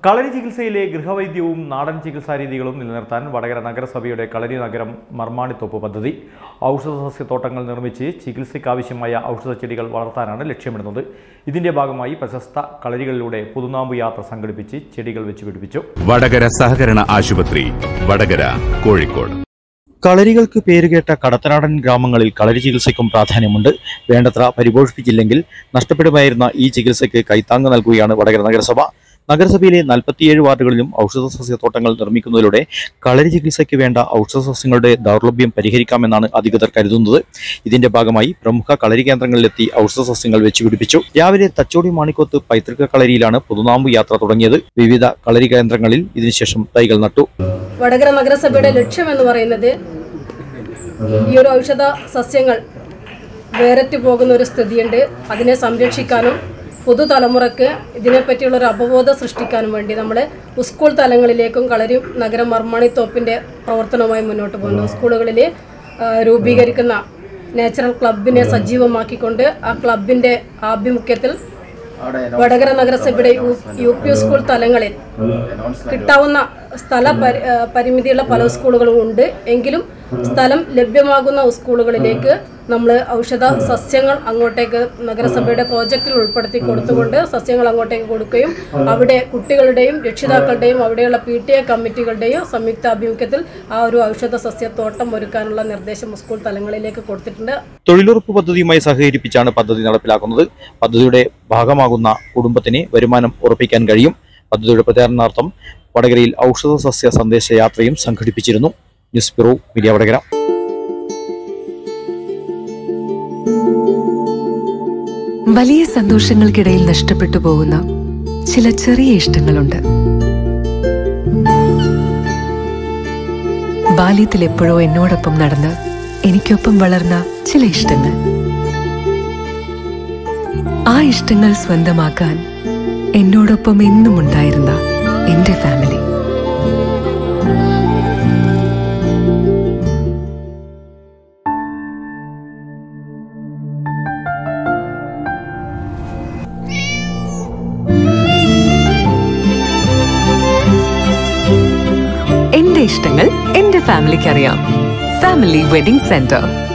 കളരി ചികിത്സയിലെ ഗൃഹവൈദ്യവും നാടൻ ചികിത്സാ രീതികളും നിലനിർത്താൻ വടകര നഗരസഭയുടെ കളരി നഗരം മർമാണിത്തോപ്പ് പദ്ധതി ഔഷധ സസ്യത്തോട്ടങ്ങൾ നിർമ്മിച്ച് ചികിത്സയ്ക്കാവശ്യമായ ഔഷധ ചെടികൾ വളർത്താനാണ് ലക്ഷ്യമിടുന്നത് ഇതിന്റെ ഭാഗമായി പ്രശസ്ത കളരികളിലൂടെ പുതുനാമ്പ് യാത്ര സംഘടിപ്പിച്ച് ചെടികൾ വെച്ച് പിടിപ്പിച്ചു വടകര സഹകരണ ആശുപത്രി വടകര കോഴിക്കോട് കളരികൾക്ക് പേരുകേട്ട കടത്തനാടൻ ഗ്രാമങ്ങളിൽ കളരി ചികിത്സയ്ക്കും പ്രാധാന്യമുണ്ട് വേണ്ടത്ര പരിപോഷിപ്പിച്ചില്ലെങ്കിൽ നഷ്ടപ്പെടുമായിരുന്ന ഈ ചികിത്സയ്ക്ക് കൈത്താങ്ങ് നൽകുകയാണ് വടകര നഗരസഭ നഗരസഭയിലെ നാൽപ്പത്തിയേഴ് വാർഡുകളിലും ഔഷധ സസ്യത്തോട്ടങ്ങൾ നിർമ്മിക്കുന്നതിലൂടെ കളരി ചികിത്സയ്ക്ക് വേണ്ട ഔഷധ സസ്യങ്ങളുടെ ദൗർലഭ്യം പരിഹരിക്കാമെന്നാണ് അധികൃതർ കരുതുന്നത് ഇതിന്റെ ഭാഗമായി പ്രമുഖ കളരി കേന്ദ്രങ്ങളിലെത്തി ഔഷധ സസ്യങ്ങൾ വെച്ചുപിടിപ്പിച്ചു രാവിലെ തച്ചോടി മാണിക്കോത്ത് പൈതൃക കളരിയിലാണ് പുതുനാമ്പ് യാത്ര തുടങ്ങിയത് വിവിധ കളരി കേന്ദ്രങ്ങളിൽ ഇതിനുശേഷം തൈകൾ നട്ടു വടകര നഗരസഭയുടെ ലക്ഷ്യം എന്ന് പറയുന്നത് ഈ ഒരു ഔഷധ സസ്യങ്ങൾ വേരറ്റ് പോകുന്ന ഒരു സ്ഥിതിയുണ്ട് അതിനെ സംരക്ഷിക്കാനും പുതുതലമുറക്ക് ഇതിനെപ്പറ്റിയുള്ള ഒരു അവബോധം സൃഷ്ടിക്കാനും വേണ്ടി നമ്മൾ സ്കൂൾ തലങ്ങളിലേക്കും കളരി നഗരം മർമാണിത്തോപ്പിൻ്റെ പ്രവർത്തനവുമായി മുന്നോട്ട് പോകുന്നു സ്കൂളുകളിൽ ആ, രൂപീകരിക്കുന്ന നാച്ചുറൽ ക്ലബിനെ സജീവമാക്കിക്കൊണ്ട് ആ ക്ലബിൻ്റെ ആഭിമുഖ്യത്തിൽ വടകര നഗരസഭയുടെ യു യു പി സ്കൂൾ തലങ്ങളിൽ കിട്ടാവുന്ന സ്ഥല പരി ആ, പരിമിതിയുള്ള പല സ്കൂളുകളും ഉണ്ട് എങ്കിലും സ്ഥലം ലഭ്യമാകുന്ന സ്കൂളുകളിലേക്ക് നമ്മൾ ഔഷധ സസ്യങ്ങൾ അങ്ങോട്ടേക്ക് നഗരസഭയുടെ പ്രോജക്റ്റിൽ ഉൾപ്പെടുത്തി കൊടുത്തുകൊണ്ട് സസ്യങ്ങൾ അങ്ങോട്ടേക്ക് കൊടുക്കുകയും അവിടെ കുട്ടികളുടെയും രക്ഷിതാക്കളുടെയും അവിടെയുള്ള പി ടി എ കമ്മിറ്റികളുടെയും സംയുക്ത ആഭിമുഖ്യത്തിൽ ആ ഒരു ഔഷധ സസ്യത്തോട്ടം ഒരുക്കാനുള്ള നിർദ്ദേശം സ്കൂൾ തലങ്ങളിലേക്ക് കൊടുത്തിട്ടുണ്ട് തൊഴിലുറപ്പ് പദ്ധതിയുമായി സഹകരിപ്പിച്ചാണ് പദ്ധതി നടപ്പിലാക്കുന്നത് പദ്ധതിയുടെ ഭാഗമാകുന്ന കുടുംബത്തിന് വരുമാനം ഉറപ്പിക്കാൻ കഴിയും പദ്ധതിയുടെ പ്രചാരണാർത്ഥം വടകരയിൽ ഔഷധ സസ്യ സന്ദേശ യാത്രയും സംഘടിപ്പിച്ചിരുന്നു ന്യൂസ് ബ്യൂറോ മീഡിയ വടകര വലിയ സന്തോഷങ്ങൾക്കിടയിൽ നഷ്ടപ്പെട്ടു പോകുന്ന ചില ചെറിയ ഇഷ്ടങ്ങളുണ്ട് ബാല്യത്തിൽ എപ്പോഴോ എന്നോടൊപ്പം നടന്ന് എനിക്കൊപ്പം വളർന്ന ചില ഇഷ്ടങ്ങൾ ആ ഇഷ്ടങ്ങൾ സ്വന്തമാക്കാൻ എന്നോടൊപ്പം എന്നും ഉണ്ടായിരുന്ന എന്റെ ഫാമിലി എന്റെ ഇഷ്ടങ്ങൾ എന്റെ ഫാമിലിക്ക് അറിയാം ഫാമിലി വെഡിംഗ് സെന്റർ